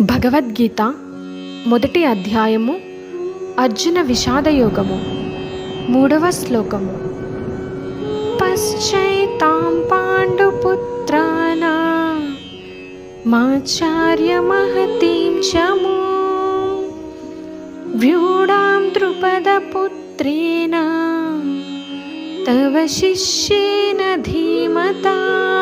భగవద్గీత మొదటి అధ్యాయము అర్జున విషాదయోగము మూడవ శ్లోకము పశ్చైతాం పాండుపుత్రానా మాచార్య మహతీం చమో వ్యూఢాం ద్రుపదపుత్రేణ తవ శిష్యేన ధీమతా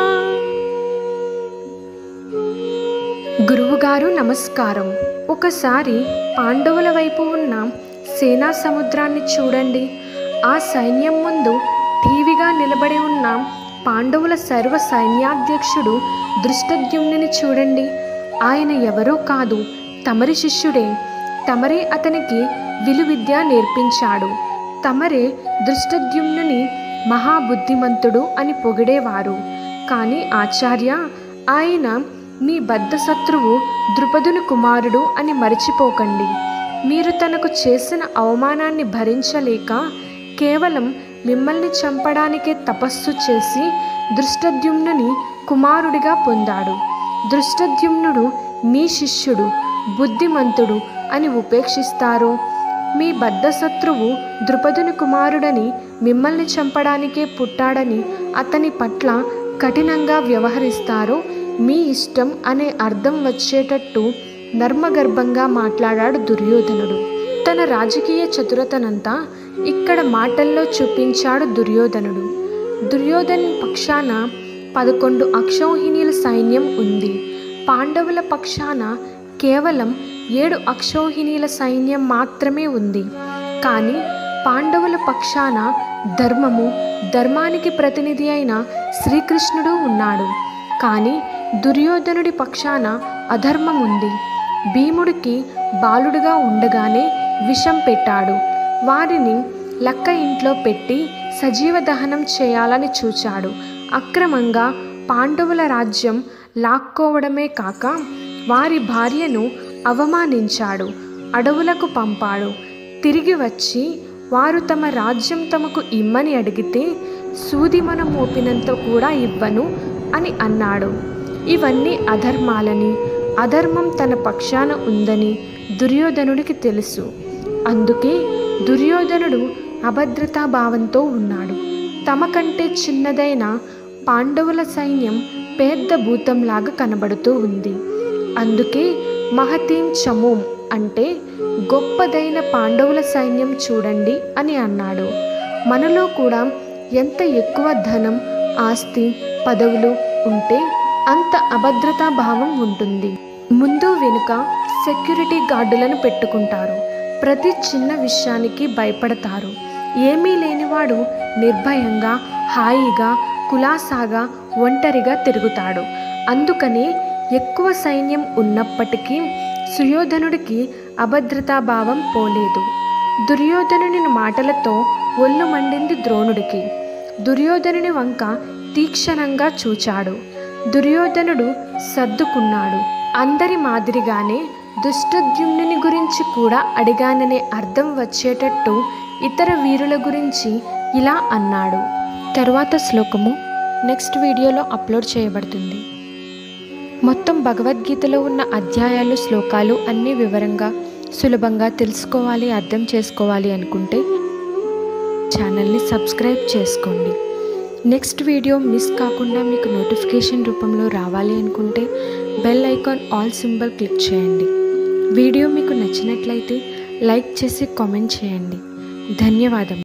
గురువుగారు నమస్కారం ఒకసారి పాండవుల వైపు ఉన్న సేనా సముద్రాన్ని చూడండి ఆ సైన్యం ముందు టీవీగా నిలబడి ఉన్న పాండవుల సర్వ సైన్యాధ్యక్షుడు దృష్టద్యుమ్నుని చూడండి ఆయన ఎవరో కాదు తమరి శిష్యుడే తమరే అతనికి విలువిద్య నేర్పించాడు తమరే దృష్టద్యుమ్నుని మహాబుద్ధిమంతుడు అని పొగిడేవారు కానీ ఆచార్య ఆయన మీ బద్ధ శత్రువు ద్రుపదుని కుమారుడు అని మరచిపోకండి మీరు తనకు చేసిన అవమానాన్ని భరించలేక కేవలం మిమ్మల్ని చంపడానికే తపస్సు చేసి దృష్టద్యుమ్నుని కుమారుడిగా పొందాడు దృష్టద్యుమ్నుడు మీ శిష్యుడు బుద్ధిమంతుడు అని ఉపేక్షిస్తారో మీ బద్ధ శత్రువు ద్రుపదుని కుమారుడని మిమ్మల్ని చంపడానికే పుట్టాడని అతని పట్ల కఠినంగా వ్యవహరిస్తారో మీ ఇష్టం అనే అర్థం వచ్చేటట్టు నర్మగర్భంగా మాట్లాడాడు దుర్యోధనుడు తన రాజకీయ చతురతనంతా ఇక్కడ మాటల్లో చూపించాడు దుర్యోధనుడు దుర్యోధన్ పక్షాన పదకొండు అక్షౌహిణీల సైన్యం ఉంది పాండవుల పక్షాన కేవలం ఏడు అక్షౌహిణీల సైన్యం మాత్రమే ఉంది కానీ పాండవుల పక్షాన ధర్మము ధర్మానికి ప్రతినిధి అయిన శ్రీకృష్ణుడు ఉన్నాడు కానీ దుర్యోధనుడి పక్షాన అధర్మం ఉంది భీముడికి బాలుడుగా ఉండగానే విషం పెట్టాడు వారిని లక్క ఇంట్లో పెట్టి సజీవ దహనం చేయాలని చూచాడు అక్రమంగా పాండవుల రాజ్యం లాక్కోవడమే కాక వారి భార్యను అవమానించాడు అడవులకు పంపాడు తిరిగి వచ్చి వారు తమ రాజ్యం తమకు ఇమ్మని అడిగితే సూది మనం మోపినంత కూడా ఇవ్వను అని అన్నాడు ఇవన్నీ అధర్మాలని అధర్మం తన పక్షాన ఉందని దుర్యోధనుడికి తెలుసు అందుకే దుర్యోధనుడు అభద్రతా భావంతో ఉన్నాడు తమ కంటే చిన్నదైన పాండవుల సైన్యం పెద్ద భూతంలాగా కనబడుతూ ఉంది అందుకే మహతీం చమోం అంటే గొప్పదైన పాండవుల సైన్యం చూడండి అని అన్నాడు మనలో కూడా ఎంత ఎక్కువ ధనం ఆస్తి పదవులు ఉంటే అంత అభద్రతా భావం ఉంటుంది ముందు వెనుక సెక్యూరిటీ గార్డులను పెట్టుకుంటారు ప్రతి చిన్న విషయానికి భయపడతారు ఏమీ లేనివాడు నిర్భయంగా హాయిగా కులాసాగా ఒంటరిగా తిరుగుతాడు అందుకనే ఎక్కువ సైన్యం ఉన్నప్పటికీ సుయోధనుడికి అభద్రతా భావం పోలేదు దుర్యోధనుని మాటలతో ఒళ్ళు మండింది ద్రోణుడికి దుర్యోధనుని వంక తీక్షణంగా చూచాడు దుర్యోధనుడు సర్దుకున్నాడు అందరి మాదిరిగానే దుష్టద్యుమ్నుని గురించి కూడా అడిగాననే అర్థం వచ్చేటట్టు ఇతర వీరుల గురించి ఇలా అన్నాడు తరువాత శ్లోకము నెక్స్ట్ వీడియోలో అప్లోడ్ చేయబడుతుంది మొత్తం భగవద్గీతలో ఉన్న అధ్యాయాలు శ్లోకాలు అన్నీ వివరంగా సులభంగా తెలుసుకోవాలి అర్థం చేసుకోవాలి అనుకుంటే ఛానల్ని సబ్స్క్రైబ్ చేసుకోండి నెక్స్ట్ వీడియో మిస్ కాకుండా మీకు నోటిఫికేషన్ రూపంలో రావాలి అనుకుంటే bell icon all symbol click చేయండి వీడియో మీకు నచ్చినట్లయితే లైక్ చేసి కామెంట్ చేయండి ధన్యవాదం